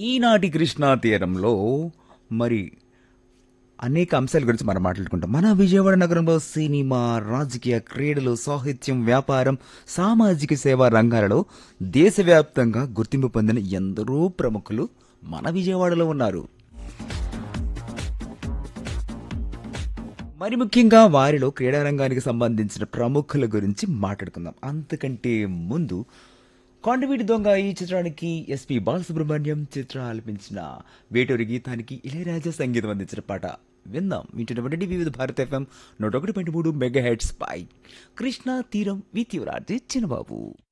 ఈనాటి కృష్ణా తీరంలో మరి అనేక అంశాల గురించి మనం మాట్లాడుకుంటాం మన విజయవాడ నగరంలో సినిమా రాజకీయ క్రీడలు సాహిత్యం వ్యాపారం సామాజిక సేవా రంగాలలో దేశవ్యాప్తంగా గుర్తింపు పొందిన ఎందరో ప్రముఖులు మన విజయవాడలో ఉన్నారు మరి ముఖ్యంగా వారిలో క్రీడా రంగానికి సంబంధించిన ప్రముఖుల గురించి మాట్లాడుకుందాం అంతకంటే ముందు కొండవీటి దొంగ ఈ చిత్రానికి ఎస్పి బాలసుబ్రహ్మణ్యం చిత్ర ఆలపించిన వేటూరి గీతానికి ఇళయరాజా సంగీతం అందించిన పాట విందాం వింటున్నటువంటి వివిధ భారత ఎఫ్ఎం నూట ఒకటి పాయింట్ మూడు మెగా హెడ్స్ పై కృష్ణా తీరం విత్ యువరాజు చిన్నబాబు